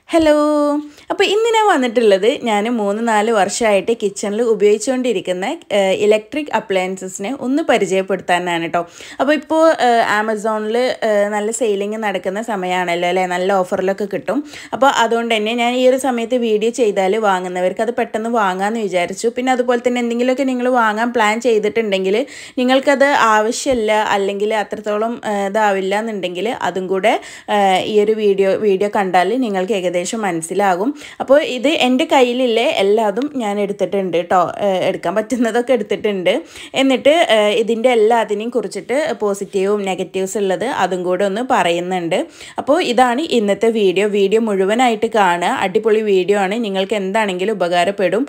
hello അപ്പോൾ ഇന്ന് ഞാൻ വന്നിട്ടുള്ളത് ഞാൻ മൂന്ന് നാല് വർഷമായിട്ട് കിച്ചണിൽ ഉപയോഗിച്ചുകൊണ്ടിരിക്കുന്ന ഇലക്ട്രിക് അപ്ലയൻസസിനെ ഒന്ന് പരിചയപ്പെടുത്താനാണ് കേട്ടോ അപ്പോൾ ഇപ്പോൾ ആമസോണിൽ നല്ല സെയിലിംഗ് നടക്കുന്ന സമയമാണല്ലോ അല്ലേ നല്ല ഓഫറിലൊക്കെ കിട്ടും അപ്പോൾ അതുകൊണ്ട് തന്നെ ഞാൻ ഈ ഒരു സമയത്ത് വീഡിയോ ചെയ്താൽ വാങ്ങുന്നവർക്ക് അത് പെട്ടെന്ന് വാങ്ങാമെന്ന് വിചാരിച്ചു പിന്നെ അതുപോലെ തന്നെ എന്തെങ്കിലുമൊക്കെ നിങ്ങൾ വാങ്ങാൻ പ്ലാൻ ചെയ്തിട്ടുണ്ടെങ്കിൽ നിങ്ങൾക്കത് ആവശ്യമില്ല അല്ലെങ്കിൽ അത്രത്തോളം ആ, ഇതാവില്ല എന്നുണ്ടെങ്കിൽ അതും കൂടെ ആ, ഈ ഒരു വീഡിയോ വീഡിയോ കണ്ടാൽ നിങ്ങൾക്ക് ഏകദേശം മനസ്സിലാകും അപ്പോൾ ഇത് എൻ്റെ കയ്യിലില്ലേ എല്ലാതും ഞാൻ എടുത്തിട്ടുണ്ട് കേട്ടോ ഏഹ് എടുക്കാൻ പറ്റുന്നതൊക്കെ എടുത്തിട്ടുണ്ട് എന്നിട്ട് ഏഹ് ഇതിൻ്റെ എല്ലാത്തിനെയും കുറിച്ചിട്ട് പോസിറ്റീവും നെഗറ്റീവ്സ് ഉള്ളത് അതും കൂടെ ഒന്ന് പറയുന്നുണ്ട് അപ്പോൾ ഇതാണ് ഇന്നത്തെ വീഡിയോ വീഡിയോ മുഴുവനായിട്ട് കാണുക അടിപൊളി വീഡിയോ ആണ് നിങ്ങൾക്ക് എന്താണെങ്കിലും ഉപകാരപ്പെടും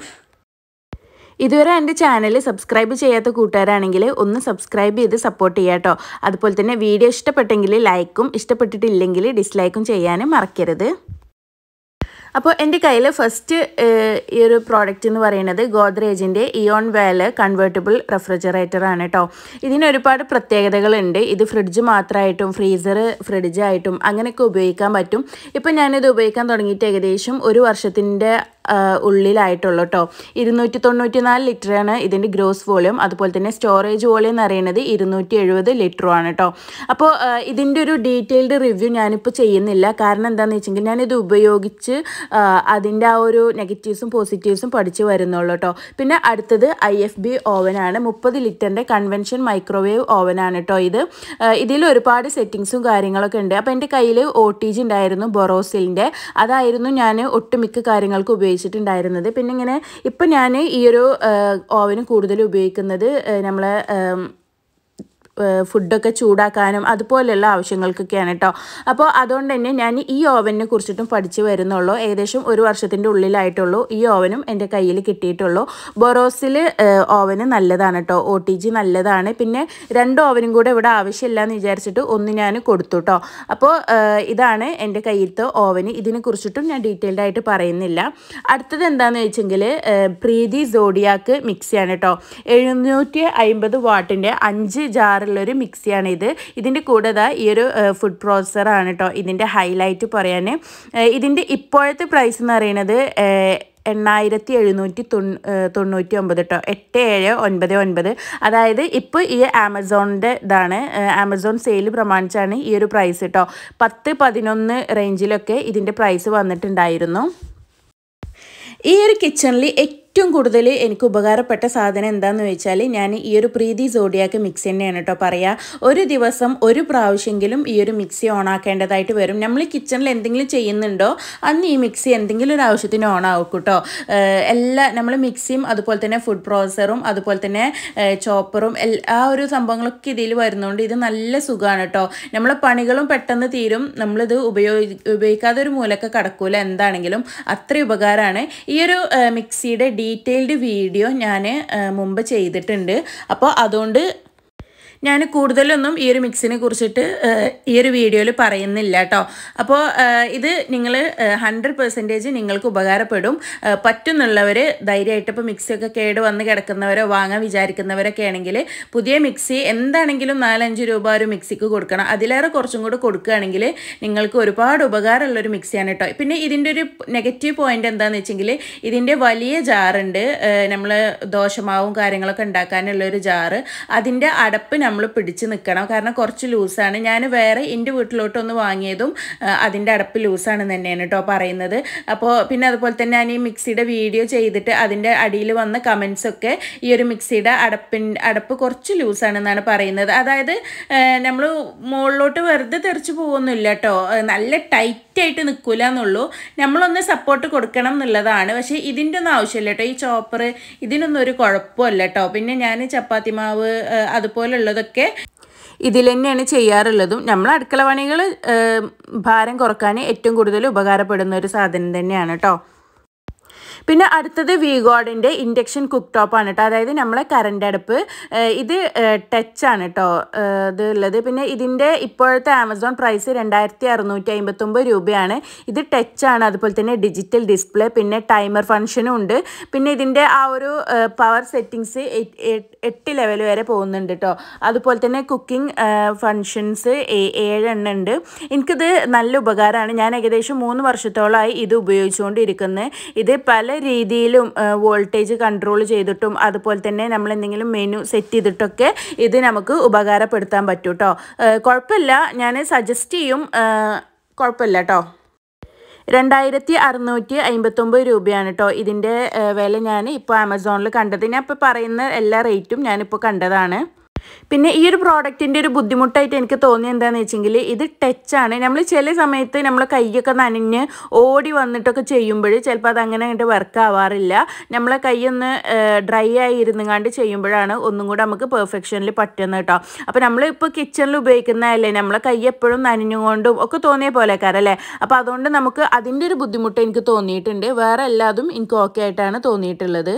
ഇതുവരെ എൻ്റെ ചാനൽ സബ്സ്ക്രൈബ് ചെയ്യാത്ത കൂട്ടുകാരാണെങ്കിൽ ഒന്ന് സബ്സ്ക്രൈബ് ചെയ്ത് സപ്പോർട്ട് ചെയ്യുക കേട്ടോ അതുപോലെ തന്നെ വീഡിയോ ഇഷ്ടപ്പെട്ടെങ്കിൽ ലൈക്കും ഇഷ്ടപ്പെട്ടിട്ടില്ലെങ്കിൽ ഡിസ്ലൈക്കും ചെയ്യാനും മറക്കരുത് അപ്പോൾ എൻ്റെ കയ്യിൽ ഫസ്റ്റ് ഈ ഒരു പ്രോഡക്റ്റ് എന്ന് പറയുന്നത് ഗോദ്രേജിൻ്റെ ഇയോൺ വാല് കൺവേർട്ടബിൾ റെഫ്രിജറേറ്റർ ആണ് കേട്ടോ ഇതിന് ഒരുപാട് പ്രത്യേകതകളുണ്ട് ഇത് ഫ്രിഡ്ജ് മാത്രമായിട്ടും ഫ്രീസർ ഫ്രിഡ്ജായിട്ടും അങ്ങനെയൊക്കെ ഉപയോഗിക്കാൻ പറ്റും ഇപ്പം ഞാനിത് ഉപയോഗിക്കാൻ തുടങ്ങിയിട്ട് ഏകദേശം ഒരു വർഷത്തിൻ്റെ ഉള്ളിലായിട്ടുള്ളൂ കേട്ടോ ഇരുന്നൂറ്റി തൊണ്ണൂറ്റി നാല് ലിറ്ററാണ് ഇതിൻ്റെ ഗ്രോസ് വോളിയം അതുപോലെ തന്നെ സ്റ്റോറേജ് വോളിയം എന്ന് പറയുന്നത് ഇരുന്നൂറ്റി എഴുപത് ലിറ്ററുമാണ് കേട്ടോ അപ്പോൾ ഇതിൻ്റെ ഒരു ഡീറ്റെയിൽഡ് റിവ്യൂ ഞാനിപ്പോൾ ചെയ്യുന്നില്ല കാരണം എന്താണെന്ന് വെച്ചെങ്കിൽ ഞാനിത് ഉപയോഗിച്ച് ആ, അതിൻ്റെ ആ ഒരു നെഗറ്റീവ്സും പോസിറ്റീവ്സും പഠിച്ച് വരുന്നുള്ളൂ കേട്ടോ പിന്നെ അടുത്തത് ഐ എഫ് ബി ഓവനാണ് മുപ്പത് ലിറ്ററിൻ്റെ കൺവെൻഷൻ മൈക്രോവേവ് ഓവനാണ് കേട്ടോ ഇത് ആ, ഇതിൽ ഒരുപാട് സെറ്റിങ്സും കാര്യങ്ങളൊക്കെ ഉണ്ട് അപ്പോൾ എൻ്റെ കയ്യിൽ ഒ ടി ജി ഉണ്ടായിരുന്നു ബൊറോസിലിൻ്റെ അതായിരുന്നു ഞാൻ ഒട്ടുമിക്ക കാര്യങ്ങൾക്ക് ഉപയോഗിച്ചിട്ടുണ്ടായിരുന്നത് പിന്നെ ഇങ്ങനെ ഇപ്പം ഞാൻ ഈ ഒരു ഓവന് കൂടുതൽ ഉപയോഗിക്കുന്നത് നമ്മളെ ഫുഡൊക്കെ ചൂടാക്കാനും അതുപോലെയുള്ള ആവശ്യങ്ങൾക്കൊക്കെയാണ് കേട്ടോ അപ്പോൾ അതുകൊണ്ട് തന്നെ ഞാൻ ഈ ഓവനെ കുറിച്ചിട്ടും പഠിച്ചു വരുന്നുള്ളൂ ഏകദേശം ഒരു വർഷത്തിൻ്റെ ഉള്ളിലായിട്ടുള്ളൂ ഈ ഓവനും എൻ്റെ കയ്യിൽ കിട്ടിയിട്ടുള്ളൂ ബൊറോസിൽ ഓവന് നല്ലതാണ് കേട്ടോ ഒ ടി ജി നല്ലതാണ് പിന്നെ രണ്ട് ഓവനും കൂടെ ഇവിടെ ആവശ്യമില്ല എന്ന് വിചാരിച്ചിട്ട് ഒന്ന് ഞാൻ കൊടുത്തു കേട്ടോ അപ്പോൾ ഇതാണ് എൻ്റെ കയ്യിലത്തെ ഓവന് ഇതിനെ കുറിച്ചിട്ടും ഞാൻ ഡീറ്റെയിൽഡ് ആയിട്ട് പറയുന്നില്ല അടുത്തത് എന്താണെന്ന് വെച്ചെങ്കിൽ പ്രീതി സോഡിയാക്ക് മിക്സിയാണ് കേട്ടോ എഴുന്നൂറ്റി അമ്പത് വാട്ടിൻ്റെ അഞ്ച് ജാറുള്ളൊരു മിക്സിയാണ് ഇത് ഇതിൻ്റെ കൂടെ ദാ ഈ ഒരു ഫുഡ് പ്രോസസ്സറാണ് കേട്ടോ ഇതിൻ്റെ ഹൈലൈറ്റ് പറയാൻ ഇതിൻ്റെ ഇപ്പോഴത്തെ പ്രൈസ് എന്ന് പറയുന്നത് ഏഹ്, എണ്ണായിരത്തി എഴുന്നൂറ്റി തൊണ്ണൂ തൊണ്ണൂറ്റി ഒമ്പത് കേട്ടോ എട്ട് ഏഴ് ഒൻപത് ഒൻപത് അതായത് ഇപ്പോൾ ഈ ആമസോണിൻ്റെ ഇതാണ് ഏഹ്, ആമസോൺ സെയിൽ പ്രമാണിച്ചാണ് ഈ ഒരു പ്രൈസ് കേട്ടോ പത്ത് പതിനൊന്ന് റേഞ്ചിലൊക്കെ ഇതിൻ്റെ പ്രൈസ് വന്നിട്ടുണ്ടായിരുന്നു ഈ ഒരു കിച്ചണിൽ ഏറ്റവും കൂടുതൽ എനിക്ക് ഉപകാരപ്പെട്ട സാധനം എന്താണെന്ന് വെച്ചാൽ ഞാൻ ഈ ഒരു പ്രീതി സോഡിയാക്ക് മിക്സി തന്നെയാണ് കേട്ടോ പറയുക ഒരു ദിവസം ഒരു പ്രാവശ്യമെങ്കിലും ഈ ഒരു മിക്സി ഓൺ ആക്കേണ്ടതായിട്ട് വരും നമ്മൾ കിച്ചണിൽ എന്തെങ്കിലും ചെയ്യുന്നുണ്ടോ അന്ന് ഈ മിക്സി എന്തെങ്കിലും ഒരു ആവശ്യത്തിന് ഓൺ ആവും കേട്ടോ ഏഹ് എല്ലാ നമ്മൾ മിക്സിയും അതുപോലെ തന്നെ ഫുഡ് പ്രോസസ്സറും അതുപോലെ തന്നെ ചോപ്പറും ആ ഒരു സംഭവങ്ങളൊക്കെ ഇതിൽ വരുന്നതുകൊണ്ട് ഇത് നല്ല സുഖമാണ് കേട്ടോ നമ്മളെ പണികളും പെട്ടെന്ന് തീരും നമ്മളിത് ഉപയോഗി ഉപയോഗിക്കാതെ ഒരു മൂലക്ക് കടക്കൂല എന്താണെങ്കിലും അത്രയും ഉപകാരമാണ് ഈ ഒരു ആ, മിക്സിയുടെ ഡീറ്റെയിൽഡ് വീഡിയോ ഞാൻ മുമ്പ് ചെയ്തിട്ടുണ്ട് അപ്പോൾ അതുകൊണ്ട് ഞാൻ കൂടുതലൊന്നും ഈ ഒരു മിക്സിനെ കുറിച്ചിട്ട് ആ, ഈ ഒരു വീഡിയോയിൽ പറയുന്നില്ല കേട്ടോ അപ്പോൾ ആ, ഇത് നിങ്ങൾ ഹൺഡ്രഡ് പെർസെൻറ്റേജ് നിങ്ങൾക്ക് ഉപകാരപ്പെടും ആ, പറ്റുന്നുള്ളവർ ധൈര്യമായിട്ട് ഇപ്പോൾ മിക്സിയൊക്കെ കേട് വന്ന് കിടക്കുന്നവരോ വാങ്ങാൻ വിചാരിക്കുന്നവരൊക്കെ ആണെങ്കിൽ പുതിയ മിക്സി എന്താണെങ്കിലും നാലഞ്ച് രൂപ ഒരു മിക്സിക്ക് കൊടുക്കണം അതിലേറെ കുറച്ചും കൂടെ കൊടുക്കുകയാണെങ്കിൽ നിങ്ങൾക്ക് ഒരുപാട് ഉപകാരമുള്ളൊരു മിക്സിയാണ് കേട്ടോ പിന്നെ ഇതിൻ്റെ ഒരു നെഗറ്റീവ് പോയിന്റ് എന്താണെന്ന് വെച്ചെങ്കിൽ ഇതിൻ്റെ വലിയ ജാറുണ്ട് നമ്മൾ ദോശമാവും കാര്യങ്ങളൊക്കെ ഉണ്ടാക്കാനുള്ള ഒരു ജാറ് അതിൻ്റെ അടപ്പ് നമ്മൾ പിടിച്ച് നിൽക്കണം കാരണം കുറച്ച് ലൂസാണ് ഞാൻ വേറെ എൻ്റെ വീട്ടിലോട്ടൊന്ന് വാങ്ങിയതും ആ, അതിൻ്റെ അടപ്പ് ലൂസാണെന്ന് തന്നെയാണ് കേട്ടോ പറയുന്നത് അപ്പോൾ പിന്നെ അതുപോലെ തന്നെ ഞാൻ ഈ മിക്സിയുടെ വീഡിയോ ചെയ്തിട്ട് അതിൻ്റെ അടിയിൽ വന്ന കമൻസ് ഒക്കെ ഈ ഒരു മിക്സിയുടെ അടപ്പിൻ അടപ്പ് കുറച്ച് ലൂസാണെന്നാണ് പറയുന്നത് അതായത് നമ്മൾ മുകളിലോട്ട് വെറുതെ തെറിച്ച് പോകുന്നില്ല കേട്ടോ നല്ല ടൈറ്റ് ആയിട്ട് നിൽക്കില്ല എന്നുള്ളൂ നമ്മളൊന്ന് സപ്പോർട്ട് കൊടുക്കണം എന്നുള്ളതാണ് പക്ഷേ ഇതിൻ്റെ ഒന്നും ആവശ്യമില്ല കേട്ടോ ഈ ചോപ്പർ ഇതിനൊന്നും ഒരു കുഴപ്പമില്ല കേട്ടോ പിന്നെ ഞാൻ ചപ്പാത്തി മാവ് ആ, അതുപോലുള്ളതൊക്കെ ഇതിൽ തന്നെയാണ് ചെയ്യാറുള്ളതും നമ്മൾ അടുക്കള പണികൾ ഭാരം കുറക്കാൻ ഏറ്റവും കൂടുതൽ ഉപകാരപ്പെടുന്ന ഒരു സാധനം തന്നെയാണ് കേട്ടോ പിന്നെ അടുത്തത് വീഗോഡിൻ്റെ ഇൻഡക്ഷൻ കുക്ക് ടോപ്പാണ് കേട്ടോ അതായത് നമ്മളെ കറണ്ട് അടുപ്പ് ഏഹ് ഇത് ടച്ച് ആണ് കേട്ടോ ഇത് ഉള്ളത് പിന്നെ ഇതിൻ്റെ ഇപ്പോഴത്തെ ആമസോൺ പ്രൈസ് രണ്ടായിരത്തി അറുന്നൂറ്റി അമ്പത്തൊമ്പത് രൂപയാണ് ഇത് ടച്ച് ആണ് അതുപോലെ തന്നെ ഡിജിറ്റൽ ഡിസ്പ്ലേ പിന്നെ ടൈമർ ഫംഗ്ഷനും ഉണ്ട് പിന്നെ ഇതിൻ്റെ ആ ഒരു പവർ സെറ്റിങ്സ് എട്ട് ലെവൽ വരെ പോകുന്നുണ്ട് കേട്ടോ അതുപോലെ തന്നെ കുക്കിംഗ് ഫങ്ഷൻസ് ഏഴെണ്ണം ഉണ്ട് എനിക്കിത് നല്ല ഉപകാരമാണ് ഞാൻ ഏകദേശം മൂന്ന് വർഷത്തോളമായി ഇത് ഉപയോഗിച്ചുകൊണ്ടിരിക്കുന്നത് ഇത് പല രീതിയിലും വോൾട്ടേജ് കൺട്രോൾ ചെയ്തിട്ടും അതുപോലെ തന്നെ നമ്മൾ എന്തെങ്കിലും മെനു സെറ്റ് ചെയ്തിട്ടൊക്കെ ഇത് നമുക്ക് ഉപകാരപ്പെടുത്താൻ പറ്റും കേട്ടോ കുഴപ്പമില്ല ഞാൻ സജസ്റ്റ് ചെയ്യും കുഴപ്പമില്ല കേട്ടോ രണ്ടായിരത്തി അറുന്നൂറ്റി അമ്പത്തൊമ്പത് രൂപയാണ് കേട്ടോ ഇതിൻ്റെ വില ഞാൻ ഇപ്പോൾ ആമസോണിൽ കണ്ടത് ഞാൻ ഇപ്പോൾ പറയുന്ന എല്ലാ റേറ്റും ഞാനിപ്പോൾ കണ്ടതാണ് പിന്നെ ഈ ഒരു പ്രോഡക്റ്റിൻ്റെ ഒരു ബുദ്ധിമുട്ടായിട്ട് എനിക്ക് തോന്നിയത് എന്താണെന്ന് വെച്ചെങ്കിൽ ഇത് ടച്ചാണ് നമ്മൾ ചില സമയത്ത് നമ്മൾ കൈയൊക്കെ നനഞ്ഞ് ഓടി വന്നിട്ടൊക്കെ ചെയ്യുമ്പോൾ ചിലപ്പോൾ അത് അങ്ങനെ അങ്ങോട്ട് വർക്ക് ആവാറില്ല നമ്മളെ കൈയൊന്ന് ഡ്രൈ ആയി ഇരുന്നുകാണ്ട് ചെയ്യുമ്പോഴാണ് ഒന്നും കൂടെ നമുക്ക് പെർഫെക്ഷനിൽ പറ്റുന്നത് കേട്ടോ അപ്പോൾ നമ്മളിപ്പോൾ കിച്ചണിൽ ഉപയോഗിക്കുന്നതല്ലേ നമ്മളെ കൈ എപ്പോഴും നനഞ്ഞുകൊണ്ടും ഒക്കെ തോന്നിയ പോലെക്കാരം അല്ലേ അപ്പോൾ അതുകൊണ്ട് നമുക്ക് അതിൻ്റെ ഒരു ബുദ്ധിമുട്ട് എനിക്ക് തോന്നിയിട്ടുണ്ട് വേറെ എല്ലാതും എനിക്ക് ഓക്കെ ആയിട്ടാണ് തോന്നിയിട്ടുള്ളത്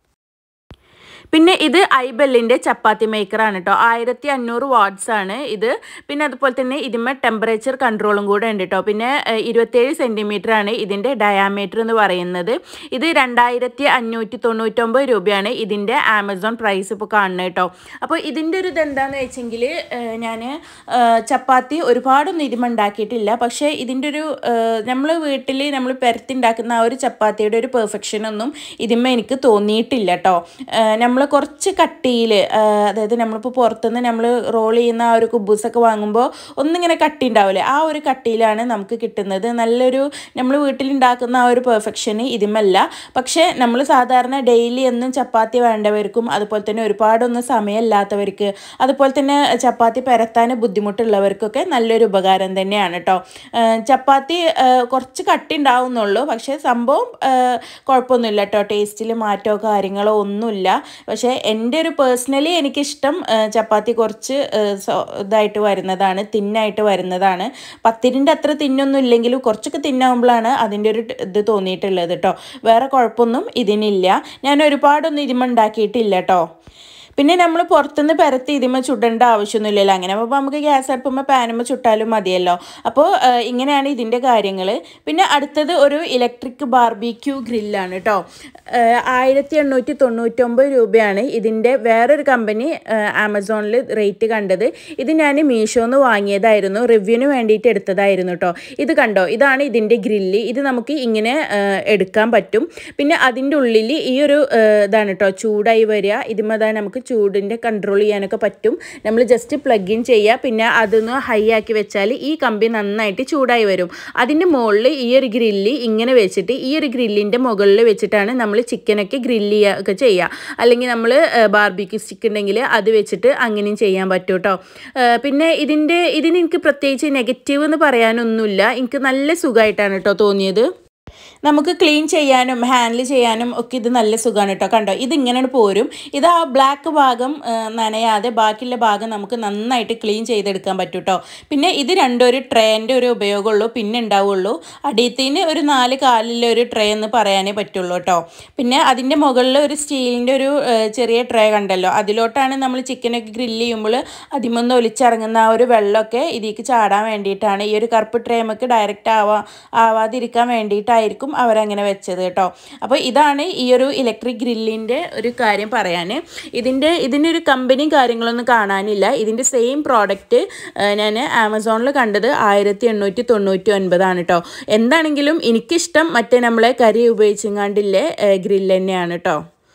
പിന്നെ ഇത് ഐബെല്ലിൻ്റെ ചപ്പാത്തി മേക്കറാണ് കേട്ടോ ആയിരത്തി അഞ്ഞൂറ് വാട്ട്സ് ആണ് ഇത് പിന്നെ അതുപോലെ തന്നെ ഇതിന്മേ ടെമ്പറേച്ചർ കൺട്രോളും കൂടെ ഉണ്ട് കേട്ടോ പിന്നെ ഇരുപത്തേഴ് സെൻറ്റിമീറ്റർ ആണ് ഇതിൻ്റെ ഡയാമീറ്റർ എന്ന് പറയുന്നത് ഇത് രണ്ടായിരത്തി അഞ്ഞൂറ്റി തൊണ്ണൂറ്റൊമ്പത് രൂപയാണ് ഇതിൻ്റെ ആമസോൺ പ്രൈസ് ഇപ്പോൾ കാണുന്നത് കേട്ടോ അപ്പോൾ ഇതിൻ്റെ ഒരു ഇതെന്താണെന്ന് വെച്ചെങ്കിൽ ഞാൻ ചപ്പാത്തി ഒരുപാടൊന്നും ഇതിമ ഉണ്ടാക്കിയിട്ടില്ല പക്ഷേ ഇതിൻ്റെ ഒരു നമ്മൾ വീട്ടിൽ നമ്മൾ പെരത്തിണ്ടാക്കുന്ന ആ ഒരു ചപ്പാത്തിയുടെ ഒരു പെർഫെക്ഷനൊന്നും ഇതിന്മ എനിക്ക് തോന്നിയിട്ടില്ല കേട്ടോ നമ്മൾ കുറച്ച് കട്ടിയിൽ അതായത് നമ്മളിപ്പോൾ പുറത്തുനിന്ന് നമ്മൾ റോൾ ചെയ്യുന്ന ആ ഒരു കുബൂസൊക്കെ വാങ്ങുമ്പോൾ ഒന്നിങ്ങനെ കട്ടി ഉണ്ടാവില്ലേ ആ ഒരു കട്ടിയിലാണ് നമുക്ക് കിട്ടുന്നത് നല്ലൊരു നമ്മൾ വീട്ടിലുണ്ടാക്കുന്ന ആ ഒരു പെർഫെക്ഷന് ഇതിമല്ല പക്ഷേ നമ്മൾ സാധാരണ ഡെയിലി എന്നും ചപ്പാത്തി വേണ്ടവർക്കും അതുപോലെ തന്നെ ഒരുപാടൊന്നും സമയമില്ലാത്തവർക്ക് അതുപോലെ തന്നെ ചപ്പാത്തി പരത്താൻ ബുദ്ധിമുട്ടുള്ളവർക്കൊക്കെ നല്ലൊരു ഉപകാരം തന്നെയാണ് കേട്ടോ ചപ്പാത്തി കുറച്ച് കട്ടി ഉണ്ടാവുന്നുള്ളൂ പക്ഷേ സംഭവം കുഴപ്പമൊന്നുമില്ല കേട്ടോ ടേസ്റ്റിൽ മാറ്റമോ കാര്യങ്ങളോ ഒന്നുമില്ല പക്ഷേ എൻ്റെ ഒരു പേഴ്സണലി എനിക്കിഷ്ടം ചപ്പാത്തി കുറച്ച് ഇതായിട്ട് വരുന്നതാണ് തിന്നായിട്ട് വരുന്നതാണ് പത്തിരിൻ്റെ അത്ര തിന്നൊന്നും ഇല്ലെങ്കിലും കുറച്ചൊക്കെ തിന്നാകുമ്പോഴാണ് അതിൻ്റെ ഒരു ഇത് തോന്നിയിട്ടുള്ളത് കേട്ടോ വേറെ കുഴപ്പമൊന്നും ഇതിനില്ല ഞാൻ ഒരുപാടൊന്നും ഇതിമ ഉണ്ടാക്കിയിട്ടില്ല കേട്ടോ പിന്നെ നമ്മൾ പുറത്തുനിന്ന് പരത്തി ഇതിമ ചുടേണ്ട ആവശ്യമൊന്നുമില്ലല്ലോ അങ്ങനെ അപ്പോൾ നമുക്ക് ഗ്യാസ് അടുപ്പുമ്പോൾ പാനുമ്പോൾ ചുട്ടാലും മതിയല്ലോ അപ്പോൾ ഇങ്ങനെയാണ് ഇതിൻ്റെ കാര്യങ്ങൾ പിന്നെ അടുത്തത് ഒരു ഇലക്ട്രിക് ബാർബിക്യൂ ഗ്രില്ലാണ് കേട്ടോ ആയിരത്തി എണ്ണൂറ്റി തൊണ്ണൂറ്റൊമ്പത് രൂപയാണ് ഇതിൻ്റെ വേറൊരു കമ്പനി ആമസോണിൽ റേറ്റ് കണ്ടത് ഇത് ഞാൻ മീഷോന്ന് വാങ്ങിയതായിരുന്നു റിവ്യൂവിന് വേണ്ടിയിട്ട് എടുത്തതായിരുന്നു കേട്ടോ ഇത് കണ്ടോ ഇതാണ് ഇതിൻ്റെ ഗ്രില്ല് ഇത് നമുക്ക് ഇങ്ങനെ എടുക്കാൻ പറ്റും പിന്നെ അതിൻ്റെ ഉള്ളിൽ ഈ ഒരു ഇതാണ് കേട്ടോ ചൂടായി വരിക ഇതുമതാ നമുക്ക് ചൂടിൻ്റെ കൺട്രോൾ ചെയ്യാനൊക്കെ പറ്റും നമ്മൾ ജസ്റ്റ് പ്ലഗ് ഇൻ ചെയ്യുക പിന്നെ അതൊന്ന് ഹൈ ആക്കി വെച്ചാൽ ഈ കമ്പി നന്നായിട്ട് ചൂടായി വരും അതിൻ്റെ മുകളിൽ ഈ ഒരു ഗ്രില്ല് ഇങ്ങനെ വെച്ചിട്ട് ഈ ഒരു ഗ്രില്ലിൻ്റെ മുകളിൽ വെച്ചിട്ടാണ് നമ്മൾ ചിക്കനൊക്കെ ഗ്രില്ല് ചെയ്യുക ഒക്കെ ചെയ്യുക അല്ലെങ്കിൽ നമ്മൾ ബാർബിക്യൂ സ്റ്റിക്ക് ഉണ്ടെങ്കിൽ അത് വെച്ചിട്ട് അങ്ങനെയും ചെയ്യാൻ പറ്റും കേട്ടോ പിന്നെ ഇതിൻ്റെ ഇതിന് എനിക്ക് പ്രത്യേകിച്ച് നെഗറ്റീവ് എന്ന് പറയാനൊന്നുമില്ല എനിക്ക് നല്ല സുഖമായിട്ടാണ് കേട്ടോ തോന്നിയത് നമുക്ക് ക്ലീൻ ചെയ്യാനും ഹാൻഡിൽ ചെയ്യാനും ഒക്കെ ഇത് നല്ല സുഖമാണ് കേട്ടോ കണ്ടോ ഇത് ഇങ്ങനെയാണ് പോരും ഇത് ആ ബ്ലാക്ക് ഭാഗം നനയാതെ ബാക്കിയുള്ള ഭാഗം നമുക്ക് നന്നായിട്ട് ക്ലീൻ ചെയ്തെടുക്കാൻ പറ്റും കേട്ടോ പിന്നെ ഇത് രണ്ടും ഒരു ട്രേൻ്റെ ഒരു ഉപയോഗമുള്ളൂ പിന്നെ ഉണ്ടാവുള്ളൂ അടിയത്തിന് ഒരു നാല് കാലിലെ ഒരു ട്രേ എന്ന് പറയാനേ പറ്റുള്ളൂ കേട്ടോ പിന്നെ അതിൻ്റെ മുകളിൽ ഒരു സ്റ്റീലിൻ്റെ ഒരു ചെറിയ ട്രേ കണ്ടല്ലോ അതിലോട്ടാണ് നമ്മൾ ചിക്കനൊക്കെ ഗ്രില്ല് ചെയ്യുമ്പോൾ അതിമൊന്ന് ഒലിച്ചിറങ്ങുന്ന ആ ഒരു വെള്ളമൊക്കെ ഇതിലേക്ക് ചാടാൻ വേണ്ടിയിട്ടാണ് ഈ ഒരു കറുപ്പ് ട്രേ നമുക്ക് ഡയറക്റ്റ് ആവാ ആവാതിരിക്കാൻ വേണ്ടിയിട്ടായിരിക്കും അവരങ്ങനെ വെച്ചത് കേട്ടോ അപ്പോൾ ഇതാണ് ഈ ഒരു ഇലക്ട്രിക് ഗ്രില്ലിൻ്റെ ഒരു കാര്യം പറയാൻ ഇതിൻ്റെ ഇതിനൊരു കമ്പനിയും കാര്യങ്ങളൊന്നും കാണാനില്ല ഇതിൻ്റെ സെയിം പ്രോഡക്റ്റ് ഞാൻ ആമസോണിൽ കണ്ടത് ആയിരത്തി എണ്ണൂറ്റി തൊണ്ണൂറ്റി ഒൻപതാണ് കേട്ടോ എന്താണെങ്കിലും എനിക്കിഷ്ടം മറ്റേ നമ്മളെ കരി ഉപയോഗിച്ചെങ്ങാണ്ടില്ലേ ഗ്രില്ല് തന്നെയാണ് കേട്ടോ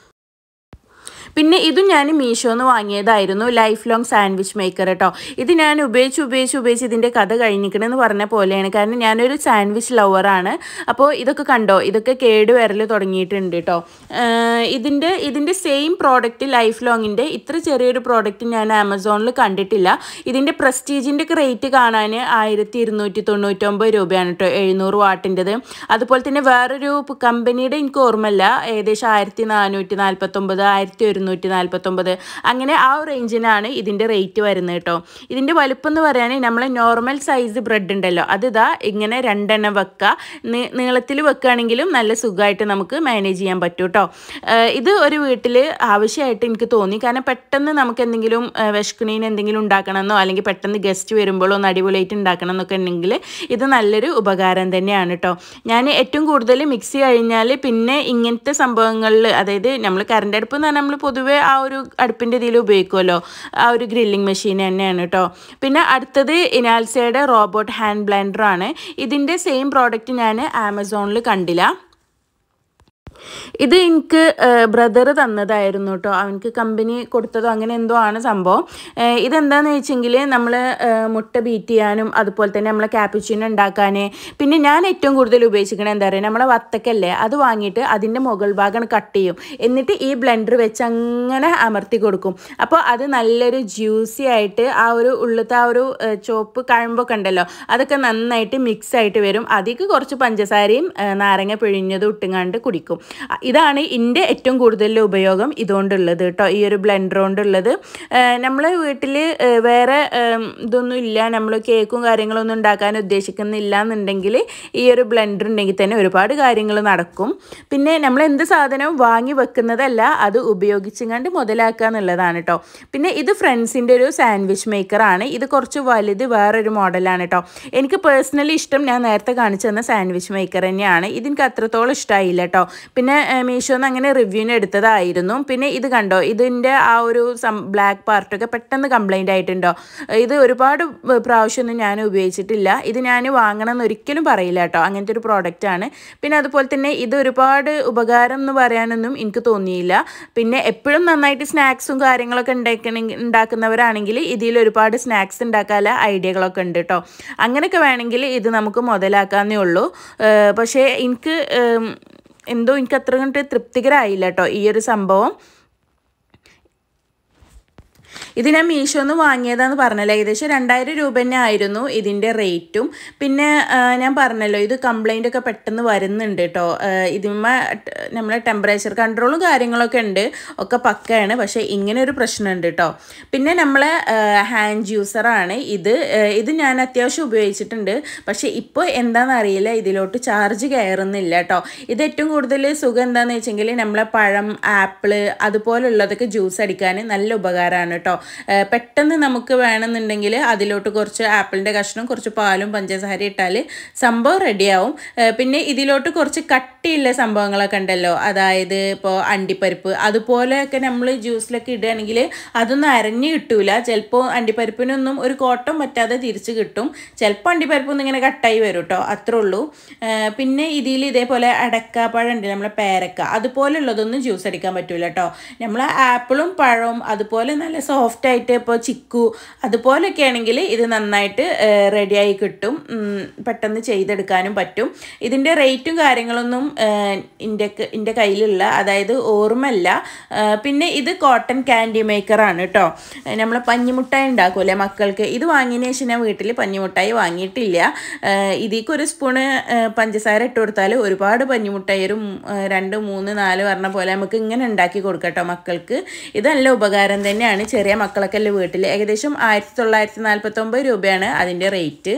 പിന്നെ ഇതും ഞാൻ മീഷോന്ന് വാങ്ങിയതായിരുന്നു ലൈഫ് ലോങ് സാൻഡ്വിച്ച് മേക്കർ കേട്ടോ ഇത് ഞാൻ ഉപയോഗിച്ച് ഉപയോഗിച്ച് ഉപയോഗിച്ച് ഇതിൻ്റെ കഥ കഴിഞ്ഞിക്കണമെന്ന് പറഞ്ഞ പോലെയാണ് കാരണം ഞാനൊരു സാൻഡ്വിച്ച് ലവറാണ് അപ്പോൾ ഇതൊക്കെ കണ്ടോ ഇതൊക്കെ കേട് വരൽ തുടങ്ങിയിട്ടുണ്ട് കേട്ടോ ഇതിൻ്റെ ഇതിൻ്റെ സെയിം പ്രോഡക്റ്റ് ലൈഫ് ലോങ്ങിൻ്റെ ഇത്ര ചെറിയൊരു പ്രോഡക്റ്റ് ഞാൻ ആമസോണിൽ കണ്ടിട്ടില്ല ഇതിൻ്റെ പ്രസ്റ്റീജിൻ്റെ ഒക്കെ റേറ്റ് കാണാൻ ആയിരത്തി ഇരുന്നൂറ്റി തൊണ്ണൂറ്റൊമ്പത് രൂപയാണ് കേട്ടോ എഴുന്നൂറ് വാട്ടിൻ്റെത് അതുപോലെ തന്നെ വേറൊരു കമ്പനിയുടെ എനിക്ക് ഓർമ്മയില്ല ഏകദേശം ആയിരത്തി നാനൂറ്റി നാൽപ്പത്തൊമ്പത് ആയിരത്തി ഒരുന്നൂറ് ഇരുന്നൂറ്റി നാൽപ്പത്തൊമ്പത് അങ്ങനെ ആ ഒരു റേഞ്ചിനാണ് ഇതിൻ്റെ റേറ്റ് വരുന്നത് കേട്ടോ ഇതിൻ്റെ വലുപ്പം എന്ന് പറയുകയാണെങ്കിൽ നമ്മളെ നോർമൽ സൈസ് ബ്രെഡ് ഉണ്ടല്ലോ അത് ഇതാ ഇങ്ങനെ രണ്ടെണ്ണം വെക്കുക നീളത്തിൽ വെക്കുകയാണെങ്കിലും നല്ല സുഖമായിട്ട് നമുക്ക് മാനേജ് ചെയ്യാൻ പറ്റും കേട്ടോ ഇത് ഒരു വീട്ടിൽ ആവശ്യമായിട്ട് എനിക്ക് തോന്നി കാരണം പെട്ടെന്ന് നമുക്ക് എന്തെങ്കിലും വിഷക്കണീന് എന്തെങ്കിലും ഉണ്ടാക്കണമെന്നോ അല്ലെങ്കിൽ പെട്ടെന്ന് ഗസ്റ്റ് വരുമ്പോഴോ ഒന്ന് അടിപൊളിയായിട്ട് ഉണ്ടാക്കണം എന്നൊക്കെ ഉണ്ടെങ്കിൽ ഇത് നല്ലൊരു ഉപകാരം തന്നെയാണ് കേട്ടോ ഞാൻ ഏറ്റവും കൂടുതൽ മിക്സി കഴിഞ്ഞാൽ പിന്നെ ഇങ്ങനത്തെ സംഭവങ്ങളിൽ അതായത് നമ്മൾ കറണ്ട് അടുപ്പ് എന്ന് പറഞ്ഞാൽ നമ്മൾ പൊതുവേ ആ ഒരു അടുപ്പിൻ്റെ ഇതിൽ ഉപയോഗിക്കുമല്ലോ ആ ഒരു ഗ്രില്ലിംഗ് മെഷീൻ തന്നെയാണ് കേട്ടോ പിന്നെ അടുത്തത് ഇനാൽസയുടെ റോബോട്ട് ഹാൻഡ് ബ്ലെൻഡറാണ് ഇതിൻ്റെ സെയിം പ്രോഡക്റ്റ് ഞാൻ ആമസോണിൽ കണ്ടില്ല ഇത് എനിക്ക് ബ്രദർ തന്നതായിരുന്നു കേട്ടോ അവനക്ക് കമ്പനി കൊടുത്തതോ അങ്ങനെ എന്തോ ആണ് സംഭവം ഇതെന്താണെന്ന് വെച്ചെങ്കിൽ നമ്മൾ മുട്ട ബീറ്റ് ചെയ്യാനും അതുപോലെ തന്നെ നമ്മളെ ക്യാപ്പിച്ചിനോ ഉണ്ടാക്കാൻ പിന്നെ ഞാൻ ഏറ്റവും കൂടുതൽ ഉപയോഗിച്ചിരിക്കണത് എന്താ പറയുക നമ്മളെ വത്തക്കല്ലേ അത് വാങ്ങിയിട്ട് അതിൻ്റെ മുകൾ ഭാഗം കട്ട് ചെയ്യും എന്നിട്ട് ഈ ബ്ലെൻഡർ വെച്ച് അങ്ങനെ അമർത്തി കൊടുക്കും അപ്പോൾ അത് നല്ലൊരു ജ്യൂസി ആയിട്ട് ആ ഒരു ഉള്ളത്തെ ആ ഒരു ചോപ്പ് കഴമ്പൊക്കെ ഉണ്ടല്ലോ അതൊക്കെ നന്നായിട്ട് മിക്സ് ആയിട്ട് വരും അതിക്ക് കുറച്ച് പഞ്ചസാരയും നാരങ്ങ പിഴിഞ്ഞതും ഇട്ടുങ്ങാണ്ട് കുടിക്കും ഇതാണ് എൻ്റെ ഏറ്റവും കൂടുതൽ ഉപയോഗം ഇതുകൊണ്ടുള്ളത് കേട്ടോ ഈ ഒരു ബ്ലെൻഡർ കൊണ്ടുള്ളത് നമ്മളെ വീട്ടിൽ വേറെ ഇതൊന്നും ഇല്ല നമ്മൾ കേക്കും കാര്യങ്ങളൊന്നും ഉണ്ടാക്കാൻ ഉദ്ദേശിക്കുന്നില്ല എന്നുണ്ടെങ്കിൽ ഈ ഒരു ബ്ലെൻഡർ ഉണ്ടെങ്കിൽ തന്നെ ഒരുപാട് കാര്യങ്ങൾ നടക്കും പിന്നെ നമ്മൾ എന്ത് സാധനവും വാങ്ങി വെക്കുന്നതല്ല അത് ഉപയോഗിച്ചുകൊണ്ട് മുതലാക്കുക എന്നുള്ളതാണ് കേട്ടോ പിന്നെ ഇത് ഫ്രണ്ട്സിൻ്റെ ഒരു സാൻഡ്വിച്ച് മേക്കറാണ് ഇത് കുറച്ച് വലുത് വേറൊരു മോഡലാണ് കേട്ടോ എനിക്ക് പേഴ്സണലി ഇഷ്ടം ഞാൻ നേരത്തെ കാണിച്ചു തന്ന സാൻഡ്വിച്ച് മേക്കർ തന്നെയാണ് ഇതെനിക്ക് അത്രത്തോളം ഇഷ്ടമായില്ല കേട്ടോ പിന്നെ മീഷോന്ന് അങ്ങനെ റിവ്യൂവിന് എടുത്തതായിരുന്നു പിന്നെ ഇത് കണ്ടോ ഇതിൻ്റെ ആ ഒരു സം ബ്ലാക്ക് പാർട്ടൊക്കെ പെട്ടെന്ന് കംപ്ലൈൻ്റ് ആയിട്ടുണ്ടോ ഇത് ഒരുപാട് പ്രാവശ്യമൊന്നും ഞാൻ ഉപയോഗിച്ചിട്ടില്ല ഇത് ഞാൻ വാങ്ങണം എന്ന് ഒരിക്കലും പറയില്ല കേട്ടോ അങ്ങനത്തെ ഒരു പ്രോഡക്റ്റാണ് പിന്നെ അതുപോലെ തന്നെ ഇത് ഒരുപാട് ഉപകാരം എന്ന് പറയാനൊന്നും എനിക്ക് തോന്നിയില്ല പിന്നെ എപ്പോഴും നന്നായിട്ട് സ്നാക്സും കാര്യങ്ങളൊക്കെ ഉണ്ടാക്കണമെങ്കിൽ ഉണ്ടാക്കുന്നവരാണെങ്കിൽ ഇതിൽ ഒരുപാട് സ്നാക്സ് ഉണ്ടാക്കാനുള്ള ഐഡിയകളൊക്കെ ഉണ്ട് കേട്ടോ അങ്ങനെയൊക്കെ വേണമെങ്കിൽ ഇത് നമുക്ക് മുതലാക്കാന്നേ ഉള്ളൂ പക്ഷേ എനിക്ക് എന്തോ എനിക്ക് അത്ര കണ്ട് തൃപ്തികരായില്ല കേട്ടോ ഈ ഒരു സംഭവം ഇത് ഞാൻ മീഷോന്ന് വാങ്ങിയതാന്ന് പറഞ്ഞല്ലോ ഏകദേശം രണ്ടായിരം രൂപ തന്നെ ആയിരുന്നു ഇതിൻ്റെ റേറ്റും പിന്നെ ഞാൻ പറഞ്ഞല്ലോ ഇത് കംപ്ലൈൻ്റ് ഒക്കെ പെട്ടെന്ന് വരുന്നുണ്ട് കേട്ടോ ഇതിന്മ നമ്മളെ ടെമ്പറേച്ചർ കൺട്രോളും കാര്യങ്ങളൊക്കെ ഉണ്ട് ഒക്കെ പക്കയാണ് പക്ഷേ ഇങ്ങനെ ഒരു പ്രശ്നമുണ്ട് കേട്ടോ പിന്നെ നമ്മളെ ഹാൻഡ് ജ്യൂസറാണ് ഇത് ഇത് ഞാൻ അത്യാവശ്യം ഉപയോഗിച്ചിട്ടുണ്ട് പക്ഷേ ഇപ്പോൾ എന്താണെന്ന് അറിയില്ല ഇതിലോട്ട് ചാർജ് കയറുന്നില്ല കേട്ടോ ഇത് ഏറ്റവും കൂടുതൽ സുഖം എന്താണെന്ന് വെച്ചെങ്കിൽ നമ്മളെ പഴം ആപ്പിള് അതുപോലുള്ളതൊക്കെ ജ്യൂസ് അടിക്കാൻ നല്ല ഉപകാരമാണ് കേട്ടോ പെട്ടെന്ന് നമുക്ക് വേണമെന്നുണ്ടെങ്കിൽ അതിലോട്ട് കുറച്ച് ആപ്പിളിൻ്റെ കഷ്ണം കുറച്ച് പാലും പഞ്ചസാര ഇട്ടാൽ സംഭവം റെഡിയാവും പിന്നെ ഇതിലോട്ട് കുറച്ച് കട്ടിയുള്ള സംഭവങ്ങളൊക്കെ ഉണ്ടല്ലോ അതായത് ഇപ്പോൾ അണ്ടിപ്പരിപ്പ് അതുപോലെയൊക്കെ നമ്മൾ ജ്യൂസിലൊക്കെ ഇടുകയാണെങ്കിൽ അതൊന്നും അരഞ്ഞ് കിട്ടൂല ചിലപ്പോൾ അണ്ടിപ്പരിപ്പിനൊന്നും ഒരു കോട്ടം പറ്റാതെ തിരിച്ച് കിട്ടും ചിലപ്പോൾ അണ്ടിപ്പരിപ്പൊന്നും ഇങ്ങനെ കട്ടായി വരും കേട്ടോ അത്രേ ഉള്ളൂ പിന്നെ ഇതിൽ ഇതേപോലെ അടക്കാപ്പഴം ഉണ്ട് നമ്മളെ പേരക്ക അതുപോലുള്ളതൊന്നും ജ്യൂസ് അടിക്കാൻ പറ്റൂല കേട്ടോ നമ്മൾ ആപ്പിളും പഴവും അതുപോലെ നല്ല സോഫ്റ്റ് ആയിട്ട് ഇപ്പോൾ ചിക്കു അതുപോലെയൊക്കെ ആണെങ്കിൽ ഇത് നന്നായിട്ട് റെഡിയായി കിട്ടും പെട്ടെന്ന് ചെയ്തെടുക്കാനും പറ്റും ഇതിൻ്റെ റേറ്റും കാര്യങ്ങളൊന്നും എൻ്റെ എൻ്റെ കയ്യിലുള്ള അതായത് ഓർമ്മല്ല പിന്നെ ഇത് കോട്ടൺ ക്യാൻഡി മേക്കറാണ് കേട്ടോ നമ്മൾ പഞ്ഞിമുട്ടായി ഉണ്ടാക്കുമല്ലേ മക്കൾക്ക് ഇത് വാങ്ങിയതിന് ശേഷം ഞാൻ വീട്ടിൽ പഞ്ഞിമുട്ടായി വാങ്ങിയിട്ടില്ല ഇതിലേക്ക് ഒരു സ്പൂണ് പഞ്ചസാര ഇട്ട് കൊടുത്താൽ ഒരുപാട് പഞ്ഞിമുട്ടായി ഒരു രണ്ട് മൂന്ന് നാല് പറഞ്ഞ പോലെ നമുക്ക് ഇങ്ങനെ ഉണ്ടാക്കി കൊടുക്കട്ടോ മക്കൾക്ക് ഇത് നല്ല ഉപകാരം തന്നെയാണ് ചെറിയ മക്കളൊക്കെ അല്ലേ വീട്ടിൽ ഏകദേശം ആയിരത്തി തൊള്ളായിരത്തി നാൽപ്പത്തൊമ്പത് രൂപയാണ് അതിൻ്റെ റേറ്റ്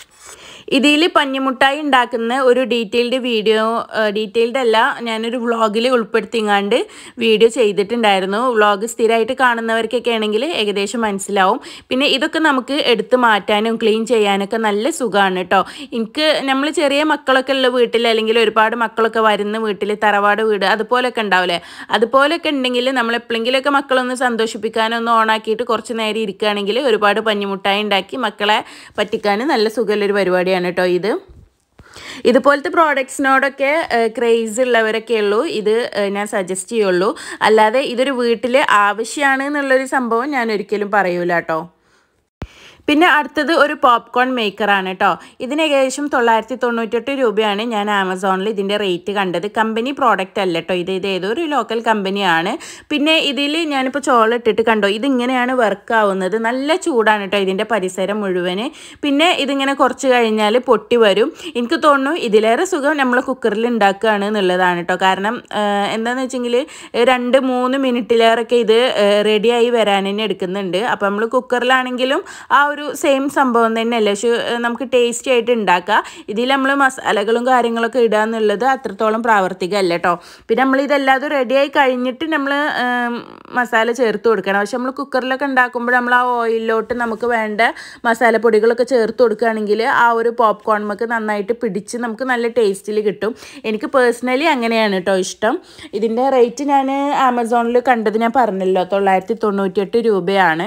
ഇതിൽ പഞ്ഞിമുട്ടായി ഉണ്ടാക്കുന്ന ഒരു ഡീറ്റെയിൽഡ് വീഡിയോ ഡീറ്റെയിൽഡ് അല്ല ഞാനൊരു വ്ളോഗിൽ ഉൾപ്പെടുത്തിങ്ങാണ്ട് വീഡിയോ ചെയ്തിട്ടുണ്ടായിരുന്നു വ്ളോഗ് സ്ഥിരമായിട്ട് കാണുന്നവർക്കൊക്കെ ആണെങ്കിൽ ഏകദേശം മനസ്സിലാവും പിന്നെ ഇതൊക്കെ നമുക്ക് എടുത്ത് മാറ്റാനും ക്ലീൻ ചെയ്യാനൊക്കെ നല്ല സുഖമാണ് കേട്ടോ എനിക്ക് നമ്മൾ ചെറിയ മക്കളൊക്കെ ഉള്ള വീട്ടിൽ അല്ലെങ്കിൽ ഒരുപാട് മക്കളൊക്കെ വരുന്ന വീട്ടിൽ തറവാട് വീട് അതുപോലെയൊക്കെ ഉണ്ടാവില്ലേ അതുപോലെയൊക്കെ ഉണ്ടെങ്കിൽ നമ്മൾ എപ്പോഴെങ്കിലുമൊക്കെ മക്കളൊന്ന് സന്തോഷിപ്പിക്കാനൊന്ന് ഓണാക്കിയിട്ട് കുറച്ച് നേരം ഇരിക്കുകയാണെങ്കിൽ ഒരുപാട് പഞ്ഞിമുട്ടായി ഉണ്ടാക്കി മക്കളെ പറ്റിക്കാൻ നല്ല സുഖമുള്ളൊരു പരിപാടിയാണ് കേട്ടോ ഇത് ഇതുപോലത്തെ പ്രോഡക്ട്സിനോടൊക്കെ ക്രേസ് ഉള്ളവരൊക്കെ ഉള്ളൂ ഇത് ഞാൻ സജസ്റ്റ് ചെയ്യുള്ളൂ അല്ലാതെ ഇതൊരു വീട്ടിൽ ആവശ്യമാണ് എന്നുള്ളൊരു സംഭവം ഞാൻ ഒരിക്കലും പറയൂല കേട്ടോ പിന്നെ അടുത്തത് ഒരു പോപ്കോൺ മേക്കറാണ് കേട്ടോ ഇതിന് ഏകദേശം തൊള്ളായിരത്തി തൊണ്ണൂറ്റെട്ട് രൂപയാണ് ഞാൻ ആമസോണിൽ ഇതിൻ്റെ റേറ്റ് കണ്ടത് കമ്പനി പ്രോഡക്റ്റ് അല്ല കേട്ടോ ഇത് ഇത് ഏതോ ഒരു ലോക്കൽ കമ്പനിയാണ് പിന്നെ ഇതിൽ ഞാനിപ്പോൾ ചോളം ഇട്ടിട്ട് കണ്ടോ ഇതിങ്ങനെയാണ് വർക്ക് ആവുന്നത് നല്ല ചൂടാണ് കേട്ടോ ഇതിൻ്റെ പരിസരം മുഴുവന് പിന്നെ ഇതിങ്ങനെ കുറച്ച് കഴിഞ്ഞാൽ പൊട്ടി വരും എനിക്ക് തോന്നുന്നു ഇതിലേറെ സുഖം നമ്മൾ കുക്കറിൽ ഉണ്ടാക്കുകയാണ് എന്നുള്ളതാണ് കേട്ടോ കാരണം ആ, എന്താണെന്ന് വെച്ചെങ്കിൽ രണ്ട് മൂന്ന് മിനിറ്റിലേറൊക്കെ ഇത് റെഡിയായി വരാൻ തന്നെ എടുക്കുന്നുണ്ട് അപ്പോൾ നമ്മൾ കുക്കറിലാണെങ്കിലും ആ ഒരു സെയിം സംഭവം തന്നെയല്ലേ പക്ഷേ നമുക്ക് ടേസ്റ്റി ആയിട്ട് ഉണ്ടാക്കാം ഇതിൽ നമ്മൾ മസാലകളും കാര്യങ്ങളൊക്കെ ഇടുക എന്നുള്ളത് അത്രത്തോളം പ്രാവർത്തികമല്ല കേട്ടോ പിന്നെ നമ്മൾ ഇതെല്ലാതും റെഡിയായി കഴിഞ്ഞിട്ട് നമ്മൾ മസാല ചേർത്ത് കൊടുക്കണം പക്ഷെ നമ്മൾ കുക്കറിലൊക്കെ ഉണ്ടാക്കുമ്പോൾ നമ്മൾ ആ ഓയിലിലോട്ട് നമുക്ക് വേണ്ട മസാലപ്പൊടികളൊക്കെ ചേർത്ത് കൊടുക്കുകയാണെങ്കിൽ ആ ഒരു പോപ്കോൺ നമുക്ക് നന്നായിട്ട് പിടിച്ച് നമുക്ക് നല്ല ടേസ്റ്റിൽ കിട്ടും എനിക്ക് പേഴ്സണലി അങ്ങനെയാണ് കേട്ടോ ഇഷ്ടം ഇതിൻ്റെ റേറ്റ് ഞാൻ ആമസോണിൽ കണ്ടത് ഞാൻ പറഞ്ഞല്ലോ തൊള്ളായിരത്തി തൊണ്ണൂറ്റിയെട്ട് രൂപയാണ്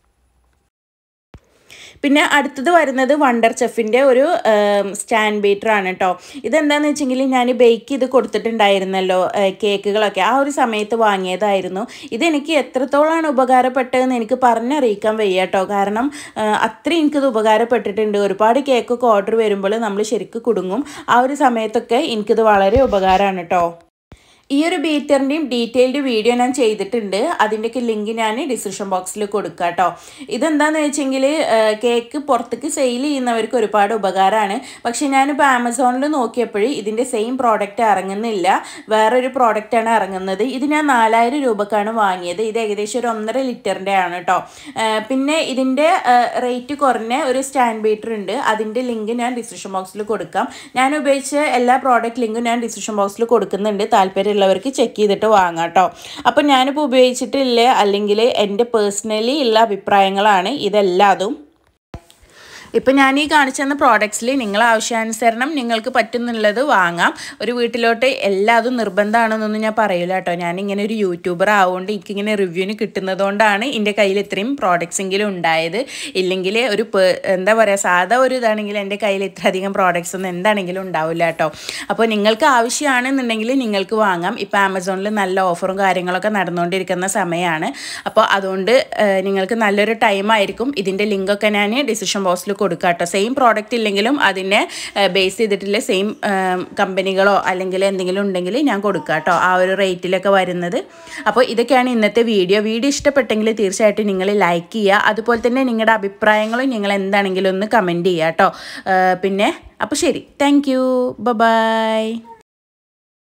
പിന്നെ അടുത്തത് വരുന്നത് വണ്ടർ ചെഫിൻ്റെ ഒരു സ്റ്റാൻഡ് ബീറ്റർ ആണ് കേട്ടോ ഇതെന്താണെന്ന് വെച്ചെങ്കിൽ ഞാൻ ബേക്ക് ചെയ്ത് കൊടുത്തിട്ടുണ്ടായിരുന്നല്ലോ ഏഹ്, കേക്കുകളൊക്കെ ആ ഒരു സമയത്ത് വാങ്ങിയതായിരുന്നു ഇതെനിക്ക് എത്രത്തോളമാണ് ഉപകാരപ്പെട്ടതെന്ന് എനിക്ക് പറഞ്ഞറിയിക്കാൻ വയ്യ കേട്ടോ കാരണം ഏഹ്, അത്രയും എനിക്കിത് ഉപകാരപ്പെട്ടിട്ടുണ്ട് ഒരുപാട് കേക്കൊക്കെ ഓർഡർ വരുമ്പോൾ നമ്മൾ ശരിക്കും കുടുങ്ങും ആ ഒരു സമയത്തൊക്കെ എനിക്കിത് വളരെ ഉപകാരമാണ് കേട്ടോ ഈ ഒരു ബീറ്ററിൻ്റെയും ഡീറ്റെയിൽഡ് വീഡിയോ ഞാൻ ചെയ്തിട്ടുണ്ട് അതിൻ്റെയൊക്കെ ലിങ്ക് ഞാൻ ഡിസ്ക്രിപ്ഷൻ ബോക്സിൽ കൊടുക്കാം കേട്ടോ ഇതെന്താണെന്ന് വെച്ചെങ്കിൽ കേക്ക് പുറത്തേക്ക് സെയിൽ ചെയ്യുന്നവർക്ക് ഒരുപാട് ഉപകാരമാണ് പക്ഷേ ഞാനിപ്പോൾ ആമസോണിൽ നോക്കിയപ്പോൾ ഇതിൻ്റെ സെയിം പ്രോഡക്റ്റ് ഇറങ്ങുന്നില്ല വേറൊരു പ്രോഡക്റ്റാണ് ഇറങ്ങുന്നത് ഇത് ഞാൻ നാലായിരം രൂപക്കാണ് വാങ്ങിയത് ഇത് ഏകദേശം ഒരു ഒന്നര ലിറ്ററിൻ്റെ ആണ് കേട്ടോ ഏഹ് പിന്നെ ഇതിൻ്റെ റേറ്റ് കുറഞ്ഞ ഒരു സ്റ്റാൻഡ് ബീറ്റർ ഉണ്ട് അതിൻ്റെ ലിങ്ക് ഞാൻ ഡിസ്ക്രിപ്ഷൻ ബോക്സിൽ കൊടുക്കാം ഞാൻ ഉപയോഗിച്ച എല്ലാ പ്രോഡക്റ്റ് ലിങ്കും ഞാൻ ഡിസ്ക്രിപ്ഷൻ ബോക്സിൽ കൊടുക്കുന്നുണ്ട് താല്പര്യമുള്ളവർക്ക് ചെക്ക് ചെയ്തിട്ട് വാങ്ങാം കേട്ടോ അപ്പോൾ ഞാനിപ്പോൾ ഉപയോഗിച്ചിട്ടില്ല അല്ലെങ്കിൽ എൻ്റെ പേഴ്സണലി ഉള്ള അഭിപ്രായങ്ങളാണ് ഇതെല്ലാതും ഇപ്പം ഞാൻ ഈ കാണിച്ചു തന്ന പ്രോഡക്ട്സിൽ നിങ്ങൾ ആവശ്യാനുസരണം നിങ്ങൾക്ക് പറ്റുന്നുള്ളത് വാങ്ങാം ഒരു വീട്ടിലോട്ട് എല്ലാതും നിർബന്ധമാണെന്നൊന്നും ഞാൻ പറയില്ല കേട്ടോ ഞാനിങ്ങനെ ഒരു യൂട്യൂബർ ആവുകൊണ്ട് എനിക്കിങ്ങനെ റിവ്യൂവിന് കിട്ടുന്നതുകൊണ്ടാണ് എൻ്റെ കയ്യിൽ ഇത്രയും പ്രോഡക്ട്സ് എങ്കിലും ഉണ്ടായത് ഇല്ലെങ്കിൽ ഒരു പേ- എന്താ പറയുക സാധാ ഒരു ഇതാണെങ്കിൽ എൻ്റെ കയ്യിൽ ഇത്ര അധികം പ്രോഡക്ട്സ് ഒന്നും എന്താണെങ്കിലും ഉണ്ടാവില്ല കേട്ടോ അപ്പോൾ നിങ്ങൾക്ക് ആവശ്യമാണെന്നുണ്ടെങ്കിൽ നിങ്ങൾക്ക് വാങ്ങാം ഇപ്പോൾ ആമസോണിൽ നല്ല ഓഫറും കാര്യങ്ങളൊക്കെ നടന്നുകൊണ്ടിരിക്കുന്ന സമയമാണ് അപ്പോൾ അതുകൊണ്ട് ഏഹ്, നിങ്ങൾക്ക് നല്ലൊരു ടൈം ആയിരിക്കും ഇതിൻ്റെ ലിങ്കൊക്കെ ഞാൻ ഡിസിഷൻ ബോക്സിൽ കൊടുക്കാം കേട്ടോ സെയിം പ്രോഡക്റ്റ് ഇല്ലെങ്കിലും അതിനെ ബേസ് ചെയ്തിട്ടുള്ള സെയിം കമ്പനികളോ അല്ലെങ്കിൽ എന്തെങ്കിലും ഉണ്ടെങ്കിൽ ഞാൻ കൊടുക്കാം കേട്ടോ ആ ഒരു റേറ്റിലൊക്കെ വരുന്നത് അപ്പോൾ ഇതൊക്കെയാണ് ഇന്നത്തെ വീഡിയോ വീഡിയോ ഇഷ്ടപ്പെട്ടെങ്കിൽ തീർച്ചയായിട്ടും നിങ്ങൾ ലൈക്ക് ചെയ്യുക അതുപോലെ തന്നെ നിങ്ങളുടെ അഭിപ്രായങ്ങളും നിങ്ങൾ എന്താണെങ്കിലും ഒന്ന് കമൻറ്റ് ചെയ്യുക കേട്ടോ ഏഹ്, പിന്നെ അപ്പോൾ ശരി താങ്ക് യു ബൈ